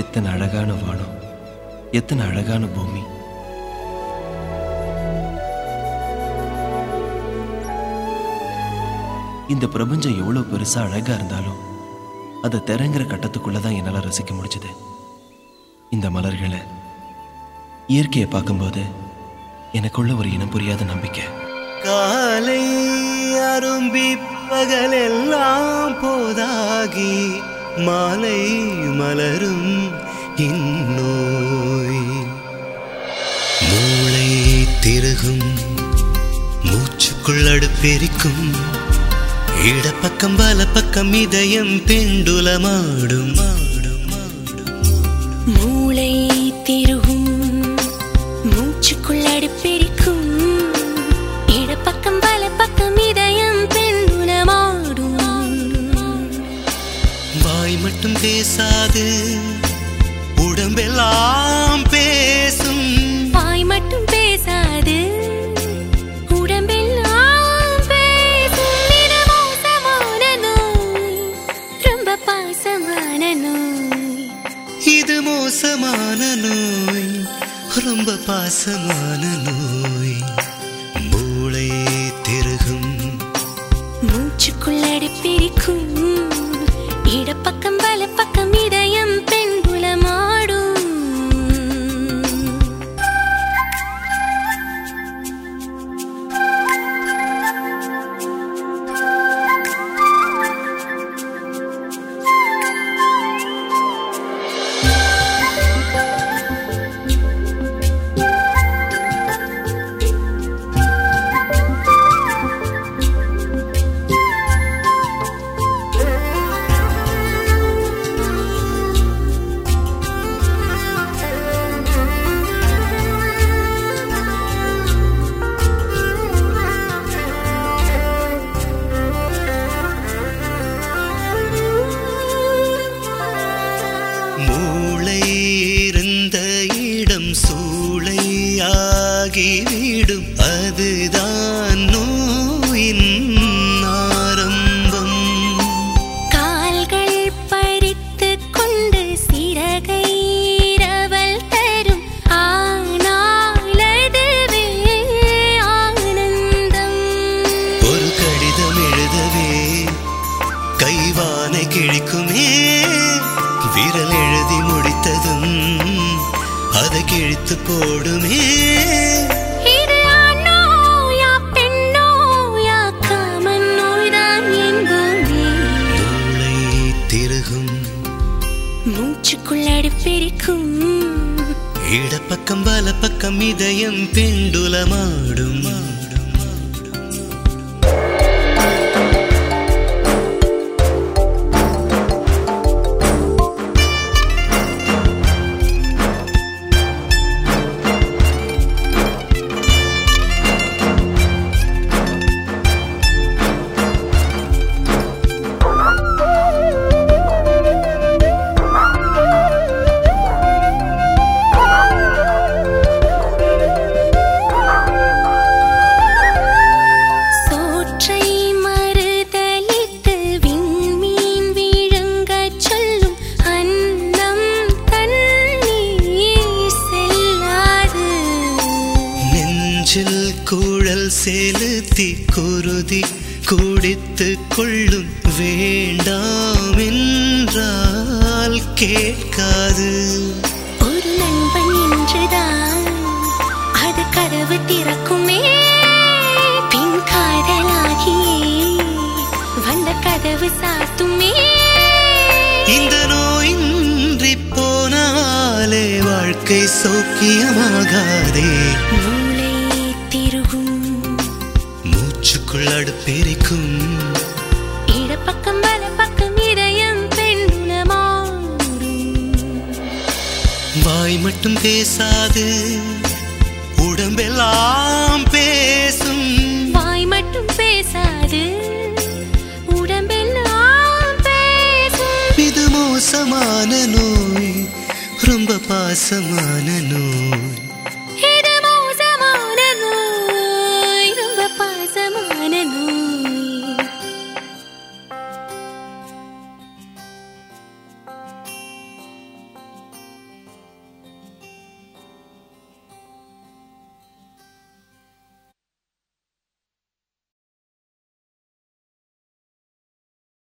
எத்தனை அழகான வானம் எத்தனை அழகான பூமி இந்த பிரபஞ்சம் எவ்வளவு பெருசா அழகா இருந்தாலும் அதை திறங்கிற கட்டத்துக்குள்ள தான் என்னால ரசிக்க முடிஞ்சது இந்த மலர்களை இயற்கையை பார்க்கும்போது எனக்குள்ள ஒரு இனம் புரியாத நம்பிக்கை காலை அரும்பி பகலெல்லாம் போதாகி மாலை மலரும் இந்நோய் மூளை திருகும் மூச்சுக்குள் அடுப்பெரிக்கும் இடப்பக்கம் பக்கம் இதயம் பெண்டுலமாடும் மாடும் மாடும் மூளை திருகும் மூச்சுக்குள் அடுப்பெரிக்கும் இடப்பக்கம் பக்கம் இதயம் பெண்ணுலமாடும் வாய் மட்டும் பேசாது உடம்பெல்லாம் பேசும் வாய் மட்டும் பேசாது உடம்பெல்லாம் பேசும் இது மோசமான நோய் ரொம்ப பாசமான நோய் இது மோசமான நோய் ரொம்ப பாசமான நோய் மூளை திருகும் மூச்சுக்குள் அடுப்பெரிக்கும் இடப்பக்கம் பக்கம் இதயம் பெண்புலமாடும் மூளை இருந்த இடம் சூளையாகிவிடும் அதுதான் நோயின் ஆரம்பம் கால்கள் பறித்துக் கொண்டு சிறகை இரவல் தரும் ஆனால் அதுவே ஆனந்தம் ஒரு கடிதம் எழுதவே கைவானை கிழிக்குமே விரல் எழுதி முடித்ததும் அதை கிழித்து போடுமே இது ஆணோயா பெண்ணோயா காமன் நோய்தான் என்போமே மூளை திருகும் மூச்சுக்குள் அடுப்பெரிக்கும் இடப்பக்கம் பக்கம் இதயம் பெண்டுலமாடும் சோற்றை மறுதலித்து விண்மீன் விழுங்கச் சொல்லும் அன்னம் தண்ணீர் செல்லாது நெஞ்சில் குழல் செலுத்தி குருதி குடித்து கொள்ளும் வேண்டாம் என்றால் கேட்காது ஒரு நண்பன் என்றுதான் அது கதவு திறக்குமே பின் காதலாகியே வந்த கதவு சாத்துமே இந்த நோயின்றி போனாலே வாழ்க்கை சௌக்கியமாகாதே மூளை திருகும் மூச்சுக்குள் அடுப்பெரிக்கும் இடப்பக்கம் பக்கம் இதயம் பெண்ணுலமாடும் வாய் மட்டும் பேசாது உடம்பெல்லாம் பேசும் வாய் மட்டும் பேசாது உடம்பெல்லாம் பேசும் இது மோசமான நோய் ரொம்ப பாசமான நோய்